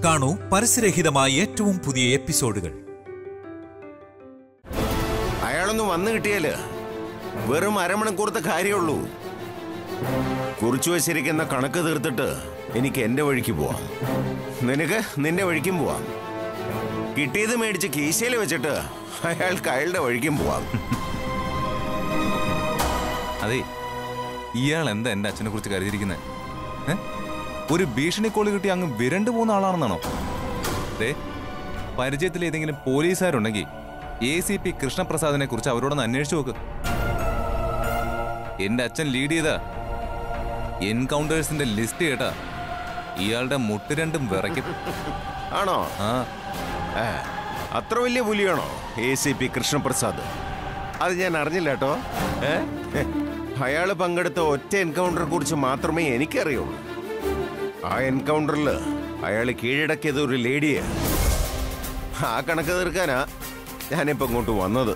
കാണൂ പരസ്യരഹിതമായ ഏറ്റവും പുതിയ എപ്പിസോഡുകൾ അയാളൊന്ന് വന്നു കിട്ടിയാല് വെറും അരമണിക്കൂറത്തെ കാര്യമുള്ളൂ കുറിച്ചു വച്ചിരിക്കുന്ന കണക്ക് തീർത്തിട്ട് എനിക്ക് എന്റെ വഴിക്ക് പോവാം നിനക്ക് നിന്റെ വഴിക്കും പോവാം കിട്ടിയത് മേടിച്ച് കീശയിൽ വെച്ചിട്ട് അയാൾക്ക് അയാളുടെ വഴിക്കും പോവാം അതെ ഇയാൾ എന്താ എന്റെ അച്ഛനെ കുറിച്ച് കരുതിയിരിക്കുന്നത് ഒരു ഭീഷണി കോള് കിട്ടി അങ്ങ് വിരണ്ടു പോകുന്ന ആളാണെന്നാണോ ദേ പരിചയത്തിൽ ഏതെങ്കിലും പോലീസുകാരുണ്ടെങ്കിൽ എ സി പി കൃഷ്ണപ്രസാദിനെ കുറിച്ച് അവരോടൊന്ന് അന്വേഷിച്ചു നോക്ക് എന്റെ അച്ഛൻ ലീഡ് ചെയ്ത എൻകൗണ്ടേഴ്സിന്റെ ലിസ്റ്റ് കേട്ടാ ഇയാളുടെ മുട്ട് രണ്ടും വിറയ്ക്കും ആണോ ആ ആ, അത്ര വലിയ പുലിയാണോ എ സി പി കൃഷ്ണപ്രസാദ് അത് ഞാൻ അറിഞ്ഞില്ല കേട്ടോ ഏ? അയാള് പങ്കെടുത്ത ഒറ്റ എൻകൗണ്ടറെ കുറിച്ച് മാത്രമേ എനിക്കറിയുള്ളൂ ആ എൻകൗണ്ടറിൽ അയാൾ കീഴടക്കിയത് ഒരു ലേഡിയെ ആ കണക്ക് തീർക്കാനാ ഞാനിപ്പോ ഇങ്ങോട്ട് വന്നത്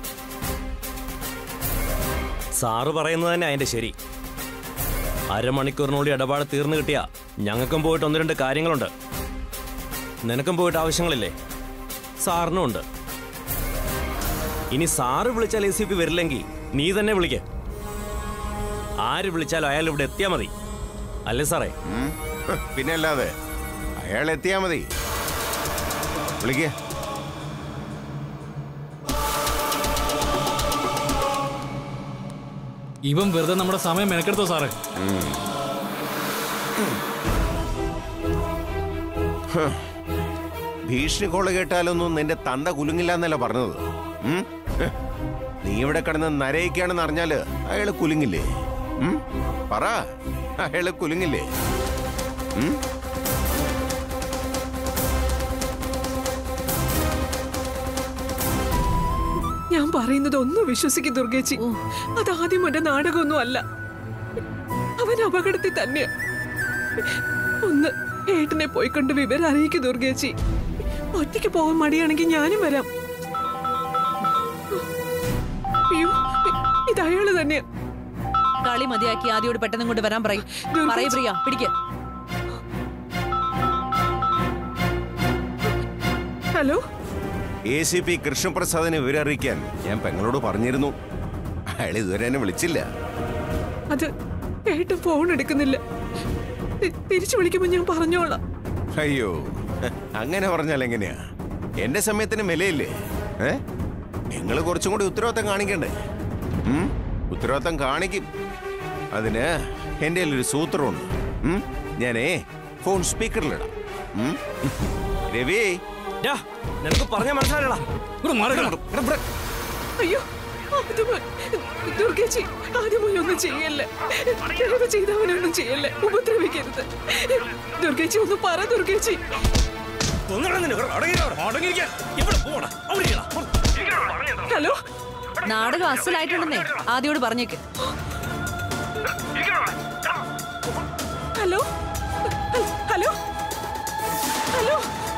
സാറ് പറയുന്നത് തന്നെ അതിന്റെ ശരി അരമണിക്കൂറിനുള്ളിൽ ഇടപാട് തീർന്നു കിട്ടിയാ ഞങ്ങൾക്കും പോയിട്ട് ഒന്ന് രണ്ട് കാര്യങ്ങളുണ്ട് നിനക്കും പോയിട്ട് ആവശ്യങ്ങളില്ലേ സാറിനും ഉണ്ട് ഇനി സാറ് വിളിച്ചാൽ എ സി പി വരില്ലെങ്കിൽ നീ തന്നെ വിളിക്ക ആര് വിളിച്ചാലും അയാൾ ഇവിടെ എത്തിയാ മതി അല്ലേ സാറേ ഉം. പിന്നെ അല്ലാതെ അയാൾ എത്തിയാ മതി വിളിക്കേ ഇവൻ വെറുതെ നമ്മുടെ സമയം മെനക്കെടുത്തോ സാറേ ഭീഷണി കോള് കേട്ടാലൊന്നും നിന്റെ തന്ത കുലുങ്ങില്ല എന്നല്ല പറഞ്ഞത് ഉം? നീ ഇവിടെ കിടന്ന് നരയിക്കാണെന്ന് അറിഞ്ഞാല് അയാള് കുലുങ്ങില്ലേ ഉം? പറ അയാള് കുലുങ്ങില്ലേ ഉം? ഞാൻ പറയുന്നത് ഒന്ന് വിശ്വസിക്കും ദുർഗേച്ചി അത് ആദ്യം എന്റെ നാടകമൊന്നും അല്ല അവൻ അപകടത്തിൽ തന്നെയാ ഒന്ന് ഏട്ടനെ പോയിക്കൊണ്ട് വിവരം അറിയിക്കും ദുർഗേച്ചി ഒറ്റയ്ക്ക് പോകാൻ മടിയാണെങ്കിൽ ഞാനും വരാം അയ്യോ, ഇത് അയാള് തന്നെയാ കളി മതിയാക്കി ആദ്യോട് പെട്ടെന്ന് ഇങ്ങോട്ട് വരാൻ പറയും പറയ് പ്രിയ പിടിക്ക് ഹലോ എ സി പി കൃഷ്ണപ്രസാദിനെ വിവരം അറിയിക്കാൻ ഞാൻ പെങ്ങളോട് പറഞ്ഞിരുന്നു അയാൾ ഇതുവരെ എന്നെ വിളിച്ചില്ല അത് ഏട്ടൻ ഫോൺ എടുക്കുന്നില്ല തി- തിരിച്ചു വിളിക്കുമ്പോ ഞാൻ പറഞ്ഞോളാം അയ്യോ അങ്ങനെ പറഞ്ഞാൽ എങ്ങനെയാ എന്റെ സമയത്തിന് വിലയില്ലേ ഏ നിങ്ങൾ കുറച്ചും കൂടി ഉത്തരവാദിത്തം കാണിക്കണ്ടേ ഉം? ഉത്തരവാദിത്തം കാണിക്കും അതിന് എൻ്റെ കയ്യിലൊരു സൂത്രമുണ്ട് ഉം? ഞാനേ ഫോൺ സ്പീക്കറിലിടാം ഉം? രവി ഡാ, നിനക്ക് പറഞ്ഞ മനസ്സിലായടാ ഇവിടെ മാറി കിടന്നു. അയ്യോ ആദ്യമായി ദുർഗേച്ചി ആദ്യമായി ഒന്നും ചെയ്യല്ലേ ദയവ് ചെയ്ത് അവനൊന്നും ചെയ്യല്ലേ ഉപദ്രവിക്കരുത് ദുർഗേച്ചി ഒന്ന് പറ ദുർഗേച്ചി ഹലോ നാടകം അസലായിട്ടുണ്ടെന്നേ ആദ്യോട് പറഞ്ഞേക്ക് ഹലോ ഹലോ ഹലോ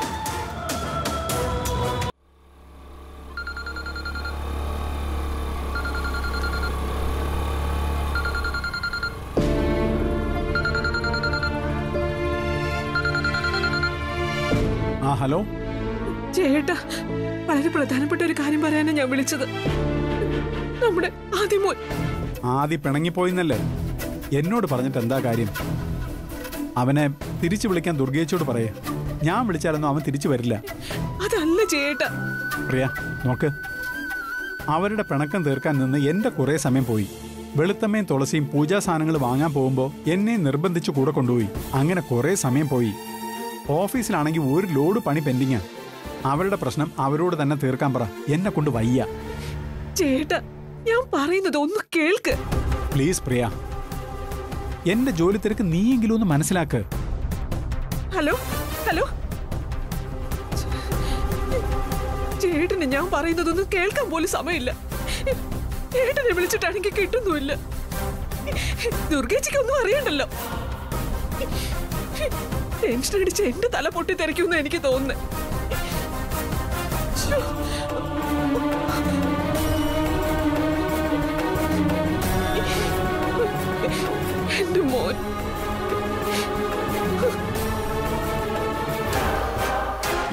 ആ ഹലോ ചേട്ടാ വളരെ പ്രധാനപ്പെട്ട ഒരു കാര്യം പറയാനാണ് ഞാൻ വിളിച്ചത് നമ്മുടെ ആദ്യമോൻ ആദ്യം പിണങ്ങിപ്പോയിന്നല്ലേ എന്നോട് പറഞ്ഞിട്ട് എന്താ കാര്യം അവനെ തിരിച്ചു വിളിക്കാൻ ദുർഗേച്ചോട് പറയേ ഞാൻ വിളിച്ചാലൊന്നും അവൻ തിരിച്ചു വരില്ല അതല്ല ചേട്ടാ പ്രിയ നോക്ക് അവരുടെ പിണക്കം തീർക്കാൻ നിന്ന് എന്റെ കുറേ സമയം പോയി വെളുത്തമ്മയും തുളസിയും പൂജാ സാധനങ്ങൾ വാങ്ങാൻ പോകുമ്പോൾ എന്നെ നിർബന്ധിച്ച് കൂടെ കൊണ്ടുപോയി അങ്ങനെ കുറേ സമയം പോയി ഓഫീസിലാണെങ്കിൽ ഒരു ലോഡ് പണി പെൻഡിങ്ങാ അവരുടെ പ്രശ്നം അവരോട് തന്നെ തീർക്കാൻ പറ എന്നെ കൊണ്ട് വയ്യ ചേട്ടാ ഞാൻ പറയുന്നത് ഒന്ന് കേൾക്ക് പ്ലീസ് പ്രിയ എന്റെ ജോലി തിരക്ക് നീയെങ്കിലും ഒന്ന് മനസ്സിലാക്ക് ഹലോ ഹലോ ചേട്ടന് ഞാൻ പറയുന്നതൊന്നും കേൾക്കാൻ പോലും സമയമില്ല ചേട്ടനെ വിളിച്ചിട്ടാണെങ്കിൽ കിട്ടുന്നുമില്ല ദുർഗേച്ചിക്ക് ഒന്നും അറിയണ്ടല്ലോ ടെൻഷൻ അടിച്ച് എന്റെ തല പൊട്ടി തെറിക്കുമെന്ന് എനിക്ക് തോന്നുന്നു ശ്ശോ. എന്റെ മോൻ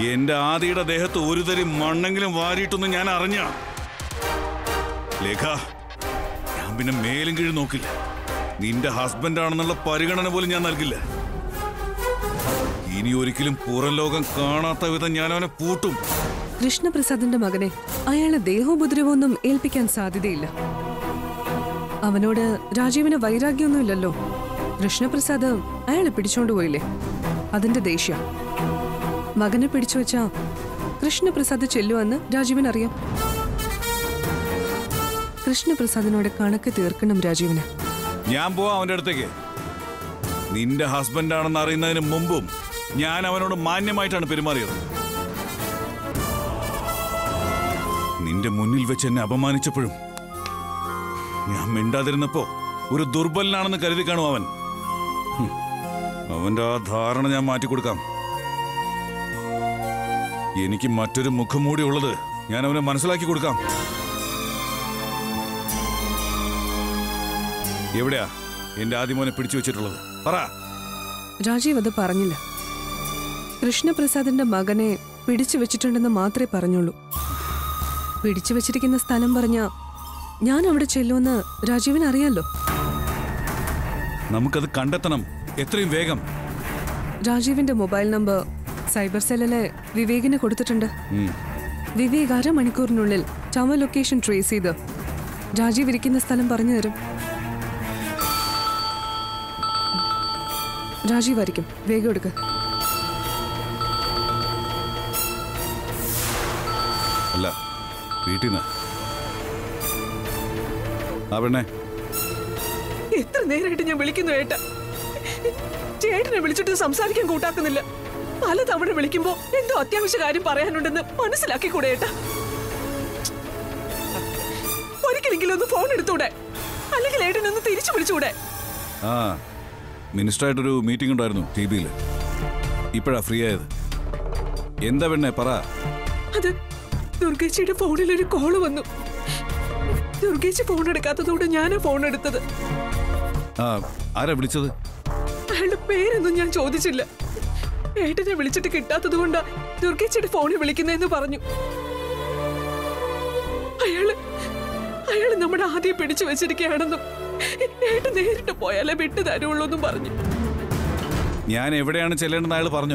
എന്റെ ആദിയുടെ ദേഹത്ത് ഒരു തരി മണ്ണെങ്കിലും വാരിയിട്ടൊന്നും ഞാൻ അറിഞ്ഞ ലേഖ ഞാൻ പിന്നെ മേലും കീഴ് നോക്കില്ല നിന്റെ ഹസ്ബൻഡ് ആണെന്നുള്ള പരിഗണന പോലും ഞാൻ നൽകില്ല ഇനി ഒരിക്കലും പുറം ലോകം കാണാത്ത വിധം ഞാൻ അവനെ പൂട്ടും കൃഷ്ണപ്രസാദിന്റെ മകനെ അയാളെ ദേഹോപദ്രവമൊന്നും ഏൽപ്പിക്കാൻ സാധ്യതയില്ല അവനോട് രാജീവിന് വൈരാഗ്യമൊന്നുമില്ലല്ലോ കൃഷ്ണപ്രസാദ് അയാളെ പിടിച്ചോണ്ട് പോയില്ലേ അതിന്റെ ദേഷ്യം മകനെ പിടിച്ചു വെച്ചാ കൃഷ്ണപ്രസാദ് ചെല്ലുവെന്ന് രാജീവിന് അറിയാം കൃഷ്ണപ്രസാദിനോട് കണക്ക് തീർക്കണം രാജീവിന് ഞാൻ പോവാ അവന്റെ അടുത്തേക്ക് നിന്റെ ഹസ്ബൻഡ് ആണെന്ന് അറിയുന്നതിന് മുമ്പും ഞാൻ അവനോട് മാന്യമായിട്ടാണ് പെരുമാറിയത് നിന്റെ മുന്നിൽ വെച്ച് എന്നെ അപമാനിച്ചപ്പോഴും ഞാൻ മിണ്ടാതിരുന്നപ്പോ ഒരു ദുർബലനാണെന്ന് കരുതി കാണും അവൻ ഹും. അവന്റെ ആ ധാരണ ഞാൻ മാറ്റിക്കൊടുക്കാം എനിക്ക് മറ്റൊരു മുഖം മൂടി ഉള്ളത് ഞാൻ അവനെ മനസ്സിലാക്കി കൊടുക്കാം എവിടെയാ എന്റെ ആദ്യമോനെ പിടിച്ചു വെച്ചിട്ടുള്ളത് പറ രാജീവ് അത് പറഞ്ഞില്ല കൃഷ്ണപ്രസാദിന്റെ മകനെ പിടിച്ചു വെച്ചിട്ടുണ്ടെന്ന് മാത്രമേ പറഞ്ഞുള്ളൂ പിടിച്ചു വെച്ചിരിക്കുന്ന സ്ഥലം പറഞ്ഞ ഞാൻ അവിടെ ചെല്ലുമെന്ന് രാജീവിന് അറിയാലോ നമുക്കത് കണ്ടെത്തണം എത്രയും വേഗം രാജീവിന്റെ മൊബൈൽ നമ്പർ സൈബർ സെല്ലിലെ വിവേകിന് കൊടുത്തിട്ടുണ്ട് ഉം. വിവേക് അരമണിക്കൂറിനുള്ളിൽ ടവർ ലൊക്കേഷൻ ട്രേസ് ചെയ്ത് രാജീവ് ഇരിക്കുന്ന സ്ഥലം പറഞ്ഞു തരും രാജീവ് ആയിരിക്കും വേഗം എടുക്ക അല്ല വീട്ടിൽ നിന്ന് ആ പെണ്ണെ എത്ര നേരമായിട്ട് ഞാൻ വിളിക്കുന്നു ഏട്ടാ ചേട്ടനെ വിളിച്ചിട്ട് സംസാരിക്കാൻ കൂട്ടാക്കുന്നില്ല പല തവണ വിളിക്കുമ്പോ എന്തോ അത്യാവശ്യ കാര്യം പറയാനുണ്ടെന്ന് മനസ്സിലാക്കി കൂടെ ഏട്ടാ ഒരിക്കലെങ്കിലും ഒന്ന് ഫോൺ എടുത്തൂടെ അല്ലെങ്കിൽ ഏട്ടനൊന്ന് തിരിച്ചു വിളിച്ചുകൂടെ ആ മിനിസ്റ്ററായിട്ടൊരു മീറ്റിംഗ് ഉണ്ടായിരുന്നു ടി വിയിൽ ഇപ്പോഴാ ഫ്രീ ആയത് എന്താ പെണ്ണെ പറ അത് ദുർഗേച്ചിയുടെ ഫോണിൽ ഒരു കോള് വന്നു ദുർഗേച്ചി ഫോൺ എടുക്കാത്തതോടെ ഞാനാ ഫോൺ എടുത്തത് ആ ആരാ വിളിച്ചത് അയാളുടെ പേരൊന്നും ഞാൻ ചോദിച്ചില്ല ഏട്ടനെ വിളിച്ചിട്ട് കിട്ടാത്തത് കൊണ്ടാ ദുർഗേച്ചിയുടെ ഫോണിൽ വിളിക്കുന്നതെന്ന് പറഞ്ഞു അയാള് അയാള് നമ്മുടെ ആദ്യം പിടിച്ചു വെച്ചിരിക്കുകയാണെന്നും ഏട്ടൻ നേരിട്ട് പോയാലേ വിട്ടു തരുള്ളൂ എന്നും പറഞ്ഞു ഞാൻ എവിടെയാണ് ചെല്ലേണ്ടതെന്ന് അയാൾ പറഞ്ഞോ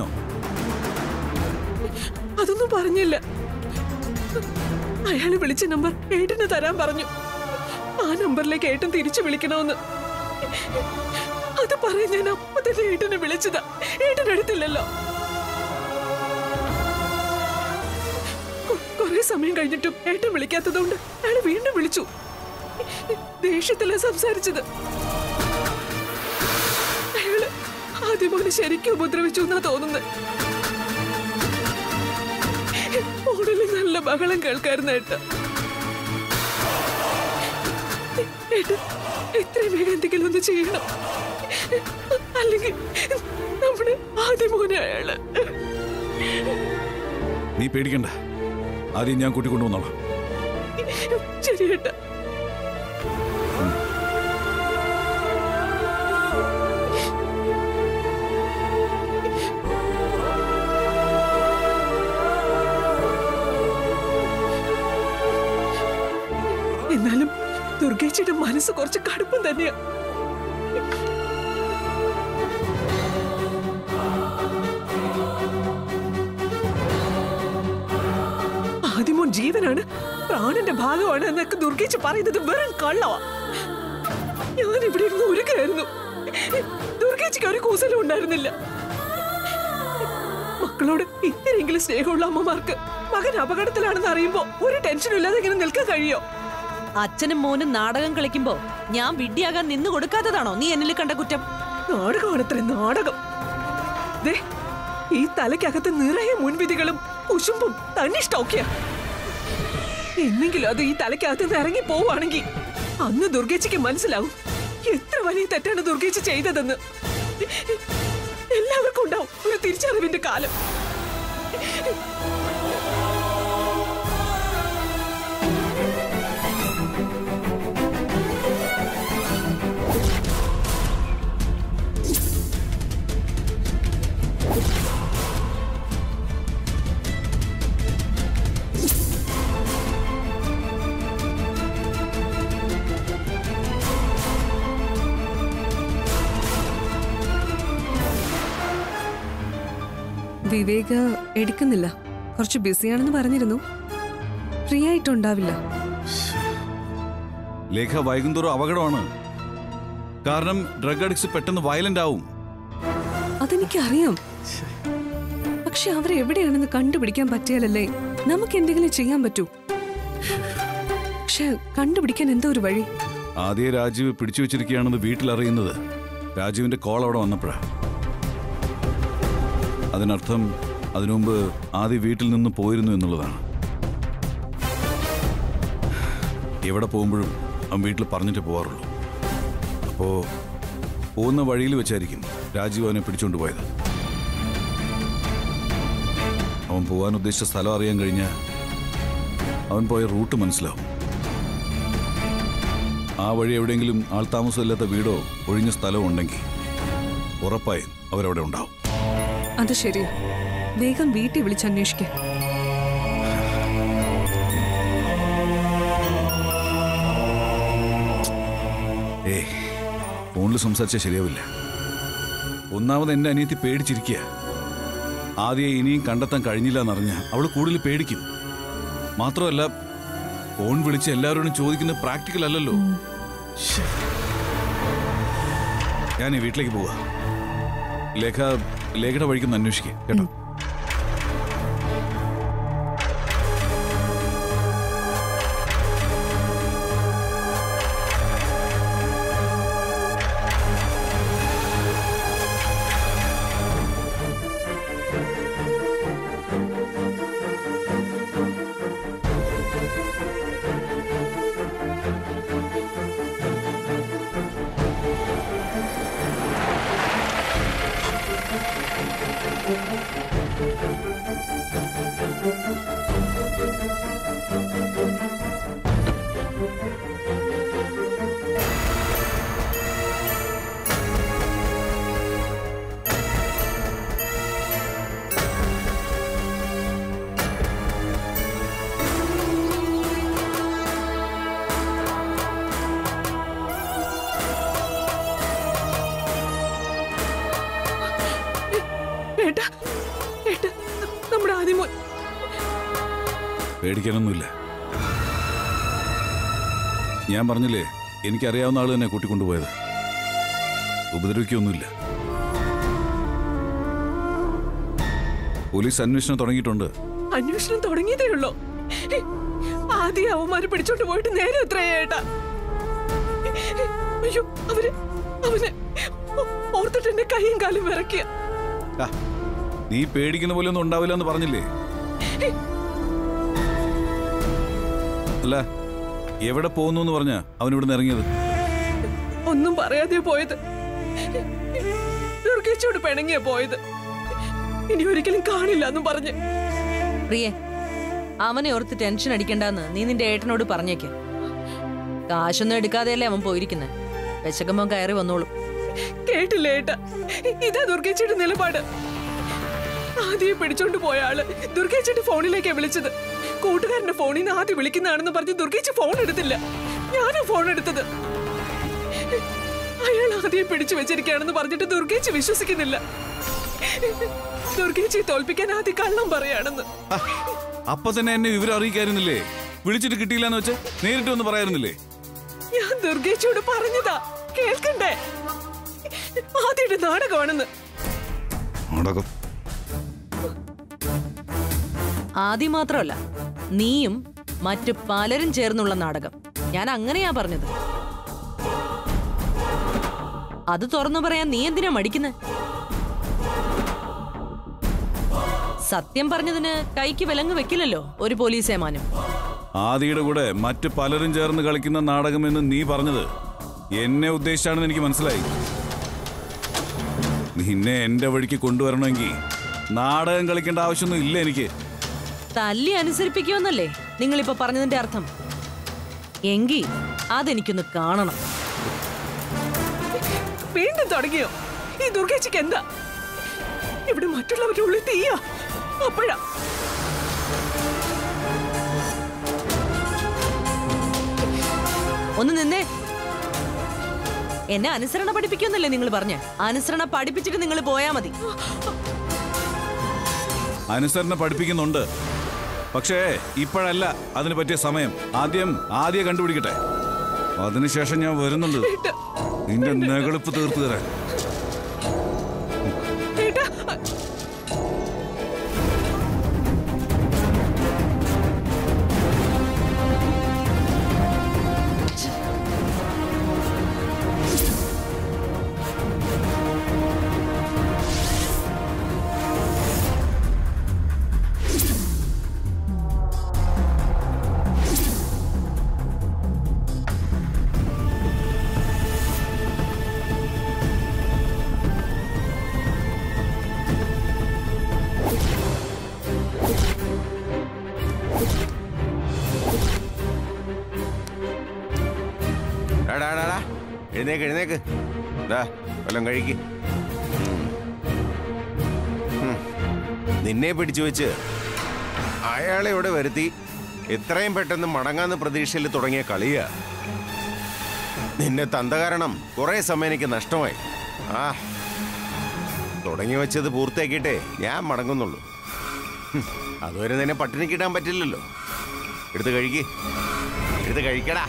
അതൊന്നും പറഞ്ഞില്ല അയാള് വിളിച്ച നമ്പർ ഏട്ടന് തരാൻ പറഞ്ഞു ആ നമ്പറിലേക്ക് ഏട്ടൻ തിരിച്ചു വിളിക്കണമെന്ന് അത് പറയാൻ ഞാൻ അപ്പൊ തന്നെ ഏട്ടനെ വിളിച്ചതാ ഏട്ടൻ എടുത്തില്ലല്ലോ കൊ- കുറേ സമയം കഴിഞ്ഞിട്ടും ഏട്ടൻ വിളിക്കാത്തതുകൊണ്ട് അയാൾ വീണ്ടും വിളിച്ചു ദേഷ്യത്തിലാ സംസാരിച്ചത് അയാള് ആദ്യം പോലെ ശരിക്കും ഉപദ്രവിച്ചു എന്നാ തോന്നുന്നത് ഫോണിൽ നല്ല ബഹളം കേൾക്കായിരുന്നു ഏട്ട ഏട്ട എത്രയും വേഗം എന്തെങ്കിലും ഒന്ന് ചെയ്യണം അല്ലെങ്കിൽ നമ്മുടെ ആദ്യ മോനെ അയാള് നീ പേടിക്കണ്ട ആദ്യം ഞാൻ കൂട്ടിക്കൊണ്ടുവന്നോളാം ശരി ഏട്ട എന്നാലും ദുർഗേച്ചിയുടെ മനസ്സ് കുറച്ച് കടുപ്പം തന്നെയാ ആദ്യമോൻ ജീവനാണ് പ്രാണന്റെ ഭാഗമാണ് എന്നൊക്കെ ദുർഗേച്ചി പറയുന്നത് വെറും കള്ളവാ ഞാൻ ഇവിടെ ഇരുന്ന് ഒരുക്കായിരുന്നു ദുർഗേച്ചിക്ക് ഒരു കൂസലും ഉണ്ടായിരുന്നില്ല മക്കളോട് ഇത്തിരെങ്കിലും സ്നേഹമുള്ള അമ്മമാർക്ക് മകൻ അപകടത്തിലാണെന്ന് അറിയുമ്പോ ഒരു ടെൻഷനും ഇല്ലാതെ ഇങ്ങനെ നിൽക്കാൻ കഴിയോ അച്ഛനും മോനും നാടകം കളിക്കുമ്പോ ഞാൻ വിഡ്ഢിയാകാൻ നിന്നു കൊടുക്കാത്തതാണോ നീ എന്നിൽ കണ്ട കുറ്റം നാടകമാണത്രേ നാടകം ദേ ഈ തലയ്ക്കകത്ത് നിറയെ മുൻവിധികളും കുശുമ്പും തന്നിഷ്ടമൊക്കെയാ എന്നെങ്കിലും അത് ഈ തലയ്ക്കകത്ത് നിന്ന് ഇറങ്ങി പോവുകയാണെങ്കിൽ അന്ന് ദുർഗേച്ചിക്ക് മനസ്സിലാവും എത്ര വലിയ തെറ്റാണ് ദുർഗേച്ചി ചെയ്തതെന്ന് എല്ലാവർക്കും ഉണ്ടാവും ഒരു തിരിച്ചറിവിന്റെ കാലം വിവേക് എടുക്കുന്നില്ല കുറച്ച് ബിസിയാണെന്ന് പറഞ്ഞിരുന്നു ഫ്രീ ആയിട്ടുണ്ടാവില്ല ലേഖ വൈകുന്തോറും അപകടമാണ് കാരണം ഡ്രഗ് അഡിക്സ് പെട്ടെന്ന് വയലന്റ് ആവും അതെനിക്കറിയാം പക്ഷെ അവരെവിടെയാണെന്ന് കണ്ടുപിടിക്കാൻ പറ്റിയാലല്ലേ നമുക്ക് എന്തെങ്കിലും ചെയ്യാൻ പറ്റൂ പക്ഷെ കണ്ടുപിടിക്കാൻ എന്തോ ഒരു വഴി ആദ്യ രാജീവ് പിടിച്ചു വെച്ചിരിക്കുകയാണെന്ന് വീട്ടിൽ അറിയുന്നത് രാജീവിന്റെ കോൾ അവിടെ വന്നപ്പോഴാ അതിനർത്ഥം അതിനുമുമ്പ് ആദ്യ വീട്ടിൽ നിന്ന് പോയിരുന്നു എന്നുള്ളതാണ് എവിടെ പോകുമ്പോഴും അവൻ വീട്ടിൽ പറഞ്ഞിട്ട് പോവാറുള്ളൂ അപ്പോ പോകുന്ന വഴിയിൽ വെച്ചായിരിക്കും രാജീവ് അവനെ പിടിച്ചുകൊണ്ട് പോയത് അവൻ പോകാൻ ഉദ്ദേശിച്ച സ്ഥലം അറിയാൻ കഴിഞ്ഞാൽ അവൻ പോയ റൂട്ട് മനസ്സിലാവും ആ വഴി എവിടെയെങ്കിലും ആൾതാമസമില്ലാത്ത വീടോ ഒഴിഞ്ഞ സ്ഥലമോ ഉണ്ടെങ്കിൽ ഉറപ്പായും അവരവിടെ ഉണ്ടാവും അത് ശരിയാ വേഗം വീട്ടിൽ വിളിച്ച് അന്വേഷിക്കാം ഏ ഫോണിൽ സംസാരിച്ചാൽ ശരിയാവില്ല ഒന്നാമത് എന്റെ അനിയത്തി പേടിച്ചിരിക്കുക ആദ്യം ഇനിയും കണ്ടെത്താൻ കഴിഞ്ഞില്ല എന്നറിഞ്ഞ അവൾ കൂടുതൽ പേടിക്കും മാത്രമല്ല ഫോൺ വിളിച്ച് എല്ലാവരോടും ചോദിക്കുന്നത് പ്രാക്ടിക്കൽ അല്ലല്ലോ ശ്ശെ. ഞാൻ ഈ വീട്ടിലേക്ക് പോവാ ലേഖ ലേഖയുടെ വഴിക്കൊന്ന് അന്വേഷിക്കുക കേട്ടോ ഏട്ടാ ഏട്ടാ നമ്മുടെ ആദ്യമോ പേടിക്കാനൊന്നുമില്ല ഞാൻ പറഞ്ഞില്ലേ എനിക്കറിയാവുന്ന ആള് തന്നെ കൂട്ടിക്കൊണ്ടുപോയത് ഉപദ്രവിക്കൊന്നുമില്ല പോലീസ് അന്വേഷണം തുടങ്ങിയിട്ടുണ്ട് അന്വേഷണം തുടങ്ങിയതേ ഉള്ളൂ ആദ്യം അവന്മാര് പിടിച്ചോണ്ട് പോയിട്ട് നേരെ എത്രയാ ഏട്ടാ അയ്യോ അവര് അവന് ഓ- ഓർത്തിട്ട് എന്റെ കൈയും കാലും വിറക്കിയ ആ, നീ പേടിക്കുന്ന പോലെ ഒന്നും ഉണ്ടാവില്ല എന്ന് പറഞ്ഞില്ലേ അല്ല എവിടെ പോകുന്നു എന്ന് പറഞ്ഞാ അവൻ ഇവിടുന്ന് ഇറങ്ങിയത് ഒന്നും പറയാതെ പോയത് ദുർഗേച്ചോട് പിണങ്ങിയ പോയത് ഇനി ഒരിക്കലും കാണില്ല എന്നും പറഞ്ഞ് പ്രിയേ അവനെ ഓർത്ത് ടെൻഷൻ അടിക്കണ്ടെന്ന് നീ നിന്റെ ഏട്ടനോട് പറഞ്ഞേക്ക് കാശൊന്നും എടുക്കാതെയല്ലേ അവൻ പോയിരിക്കുന്നത് വിശക്കുമ്പോ കയറി വന്നോളും കേട്ടില്ലേ ഏട്ടാ ഇതാ ദുർഗേച്ചിയുടെ നിലപാട് ആദ്യം പിടിച്ചോണ്ട് പോയ ആള് ദുർഗേച്ചിയുടെ ഫോണിലേക്കാ വിളിച്ചത് കൂട്ടുകാരന്റെ ഫോണിൽ നിന്ന് ആദ്യം വിളിക്കുന്നതാണെന്ന് പറഞ്ഞ് ദുർഗേച്ചി ഫോൺ എടുത്തില്ല ഞാനാ ഫോൺ എടുത്തത് അയാൾ ആദ്യം പിടിച്ചു വെച്ചിരിക്കുകയാണെന്ന് പറഞ്ഞിട്ട് ദുർഗേച്ചി വിശ്വസിക്കുന്നില്ല ദുർഗേച്ചി തോൽപ്പിക്കാൻ ആദ്യം കള്ളം പറയാണെന്ന് ആ, അപ്പൊ തന്നെ എന്നെ വിവരം അറിയിക്കായിരുന്നില്ലേ വിളിച്ചിട്ട് കിട്ടിയില്ല എന്ന് വെച്ച് നേരിട്ട് ഒന്ന് പറയായിരുന്നില്ലേ ഞാൻ ദുർഗേച്ചിയോട് പറഞ്ഞതാ കേൾക്കണ്ടേ ആദ്യയുടെ നാടകമാണെന്ന് നാടകം ആദ്യം മാത്രമല്ല നീയും മറ്റു പലരും ചേർന്നുള്ള നാടകം ഞാൻ അങ്ങനെയാ പറഞ്ഞത് അത് തുറന്നു പറയാൻ നീ എന്തിനാ മടിക്കുന്നത് സത്യം പറഞ്ഞതിന് കൈക്ക് വിലങ്ങ് വെക്കില്ലല്ലോ ഒരു പോലീസ് ഏമാനും ആദിയുടെ കൂടെ മറ്റു പലരും ചേർന്ന് കളിക്കുന്ന നാടകമെന്ന് നീ പറഞ്ഞത് എന്നെ ഉദ്ദേശിച്ചാണെന്ന് എനിക്ക് മനസ്സിലായി നിന്നെ എന്റെ വഴിക്ക് കൊണ്ടുവരണമെങ്കിൽ നാടകം കളിക്കേണ്ട ആവശ്യമൊന്നും ഇല്ല എനിക്ക് തല്ലി അനുസരിപ്പിക്കുമെന്നല്ലേ നിങ്ങളിപ്പോ പറഞ്ഞതിന്റെ അർത്ഥം എങ്കി അതെനിക്കൊന്ന് കാണണം വീണ്ടും തുടങ്ങിയോ ഈ ദുർഗേച്ചിക്ക് എന്താ ഇവിടെ മറ്റുള്ളവരുടെ ഉള്ളിൽ തീയാ അപ്പോഴാ ഒന്ന് നിന്നേ എന്നെ അനുസരണ പഠിപ്പിക്കുമെന്നല്ലേ നിങ്ങൾ പറഞ്ഞ അനുസരണ പഠിപ്പിച്ചിട്ട് നിങ്ങൾ പോയാ മതി അനുസരണ പഠിപ്പിക്കുന്നുണ്ട് പക്ഷേ ഇപ്പോഴല്ല അതിന് പറ്റിയ സമയം ആദ്യം ആദ്യം കണ്ടുപിടിക്കട്ടെ അതിനുശേഷം ഞാൻ വരുന്നുണ്ട് നിന്റെ നെകളിപ്പ് തീർത്തു തരാൻ ഏട്ടാ എടാ എടാ, എടാ. എഴുന്നേക്ക് എഴുന്നേക്ക് ദാ വല്ലതും കഴിക്ക് ഉം. നിന്നെ പിടിച്ചു വെച്ച് അയാളെ ഇവിടെ വരുത്തി എത്രയും പെട്ടെന്ന് മടങ്ങാന്ന് പ്രതീക്ഷയിൽ തുടങ്ങിയ കളിയാ നിന്നെ തന്ത കാരണം കുറെ സമയം എനിക്ക് നഷ്ടമായി ആ തുടങ്ങി വെച്ചത് പൂർത്തിയാക്കിയിട്ടേ ഞാൻ മടങ്ങുന്നുള്ളൂ ഹും, അതുവരെ നിന്നെ പട്ടിണി കിട്ടാൻ പറ്റില്ലല്ലോ എടുത്ത് കഴിക്ക് എടുത്ത് കഴിക്കടാ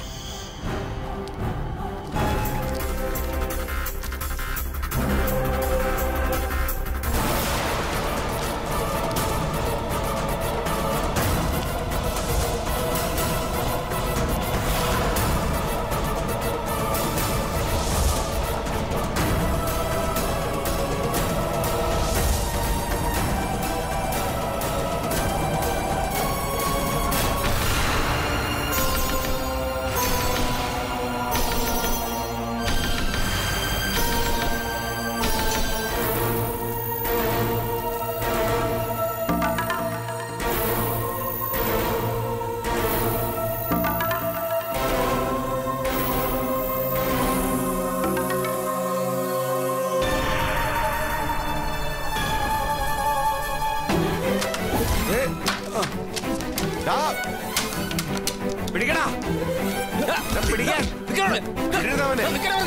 ദാ. പിടിക്കടാ ദാ പിടിക്കാൻ പിടിക്കുന്നവനെ.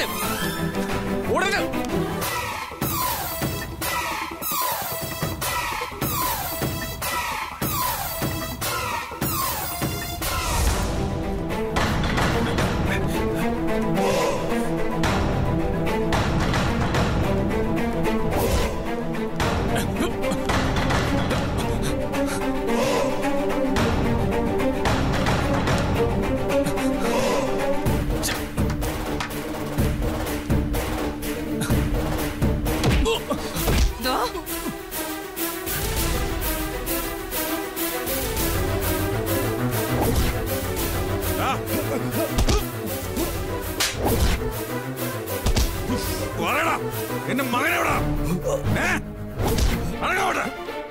പറയടാ എന്റെ മകനെവിടാ ഏ അടങ്ങോട്ടെ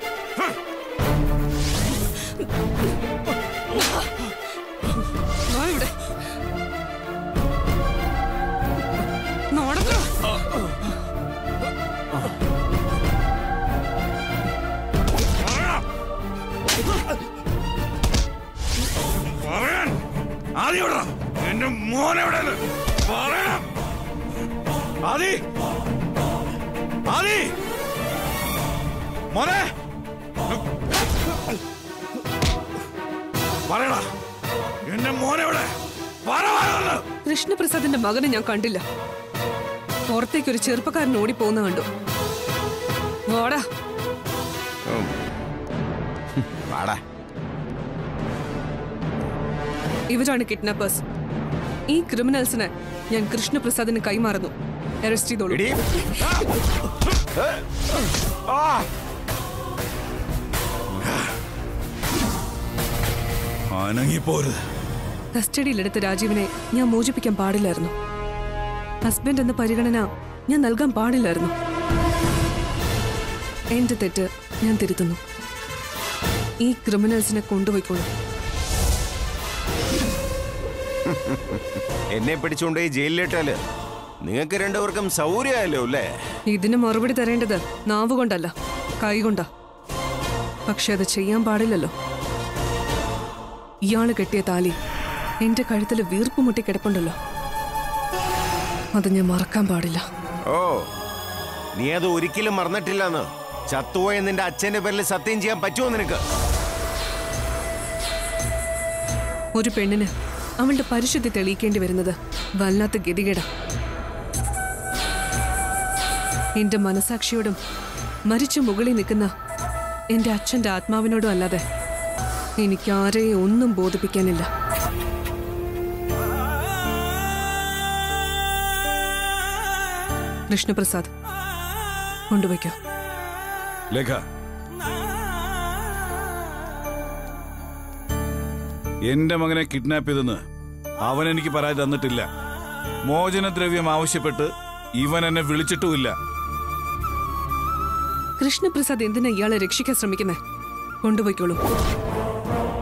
വാ ഇവിടെ നോടക്കോ പറയാൻ ആദ്യം എവിടാ എന്റെ മോനെവിടെ പറയണം ആദി ആദി മോനെ പറയടാ എന്റെ മോനെവിടെ പറ പറയുന്നത് കൃഷ്ണപ്രസാദിന്റെ മകനെ ഞാൻ കണ്ടില്ല പുറത്തേക്ക് ഒരു ചെറുപ്പക്കാരൻ ഓടിപ്പോകുന്ന കണ്ടു വാടാ ഉം. വാടാ ഇവരാണ് കിഡ്നാപ്പേഴ്സ് ഈ ക്രിമിനൽസിനെ ഞാൻ കൃഷ്ണപ്രസാദിന് കൈമാറുന്നു അറസ്റ്റ് ചെയ്തോളൂ ഇടി ആ അനങ്ങിപ്പോരുത് കസ്റ്റഡിയിലെടുത്ത രാജീവിനെ ഞാൻ മോചിപ്പിക്കാൻ പാടില്ലായിരുന്നു ഹസ്ബൻഡ് എന്ന പരിഗണന ഞാൻ നൽകാൻ പാടില്ലായിരുന്നു എന്റെ തെറ്റ് ഞാൻ തിരുത്തുന്നു ഈ ക്രിമിനൽസിനെ കൊണ്ടുപോയിക്കോളൂ എന്നെ പിടിച്ചുകൊണ്ട് ഈ ജയിലിലിട്ടാല് നിങ്ങൾക്ക് രണ്ടുപേർക്കും സൗകര്യമായല്ലോ അല്ലേ ഇതിന് മറുപടി തരേണ്ടത് നാവ് കൊണ്ടല്ല കൈകൊണ്ടാ പക്ഷെ അത് ചെയ്യാൻ പാടില്ലല്ലോ ഇയാള് കെട്ടിയ താലി എന്റെ കഴുത്തിൽ വീർപ്പ് മുട്ടി കിടപ്പുണ്ടല്ലോ അത് ഞാൻ മറക്കാൻ പാടില്ല ഓ നീ അത് ഒരിക്കലും മറന്നിട്ടില്ലെന്ന് ചത്തുപോയ നിന്റെ അച്ഛന്റെ പേരിൽ സത്യം ചെയ്യാൻ പറ്റുമോ നിനക്ക് ഒരു പെണ്ണിന് അവളുടെ പരിശുദ്ധി തെളിയിക്കേണ്ടി വരുന്നത് വല്ലാത്ത ഗതികേടാ എന്റെ മനസാക്ഷിയോടും മരിച്ച മുകളിൽ നിൽക്കുന്ന എന്റെ അച്ഛന്റെ ആത്മാവിനോടും അല്ലാതെ എനിക്കാരെയും ഒന്നും ബോധിപ്പിക്കാനില്ല കൃഷ്ണപ്രസാദ് കൊണ്ടുപോയിക്കോ ലേഖ എന്റെ മകനെ കിഡ്നാപ്പ് ചെയ്തെന്ന് അവൻ എനിക്ക് പരാതി തന്നിട്ടില്ല മോചനദ്രവ്യം ആവശ്യപ്പെട്ട് ഇവൻ എന്നെ വിളിച്ചിട്ടുമില്ല കൃഷ്ണപ്രസാദ് എന്തിനാ ഇയാളെ രക്ഷിക്കാൻ ശ്രമിക്കുന്നത് കൊണ്ടുപോയിക്കോളൂ